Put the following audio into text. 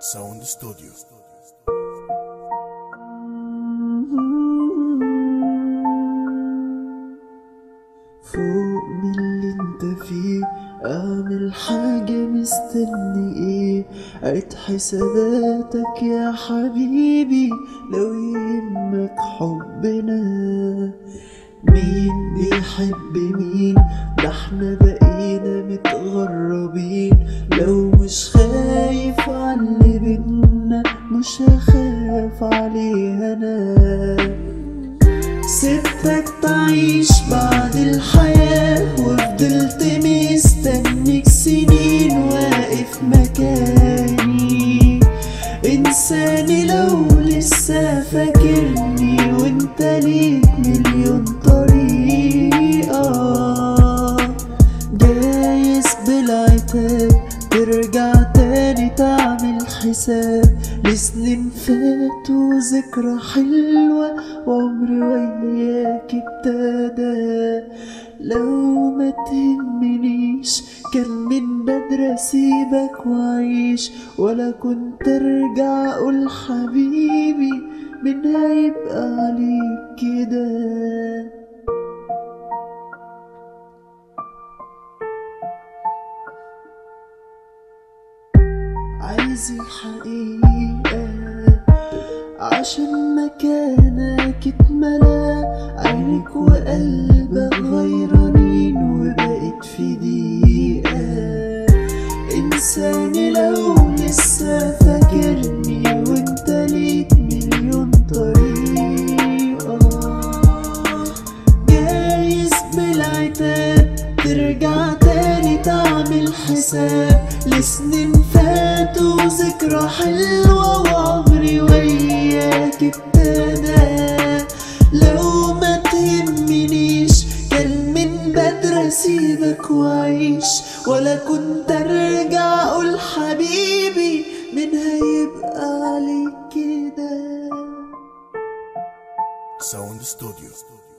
ساوند ستوديو فوق من اللي انت فيه اعمل حاجة مستني ايه عد حساباتك يا حبيبي لو يهمك حبنا مين بيحب مين ده احنا بقينا متغربين لو مش خايف على اللي بينا مش هخاف عليه انا سبتك تعيش بعد الحياة وفضلت مستنيك سنين واقف مكاني انساني لو لسه فاكرني وانت ليك مليون طريقة جايز بالعتاب ترجع تاني تعمل حساب لسنين فاتوا ذكرى حلوة وعمري وياك ابتدى لو ما تهمنيش كان من بدري اسيبك واعيش ولا كنت ارجع اقول حبيبي من هيبقى عليك كده عايز الحقيقة عشان مكانك اتملى عينك وقلبك غيرانين وبقيت في دقيقة انساني لو لسه فاكرني وانت ليك مليون طريقة جايز بالعتاب ترجع تاني تعمل حساب لسنين فاتوا ذكرى حلوة وعمري وياك ابتدى لو ما تهمنيش كان من بدري اسيبك واعيش ولا كنت ارجع اقول حبيبي من هيبقى عليك كده ساوند ستوديو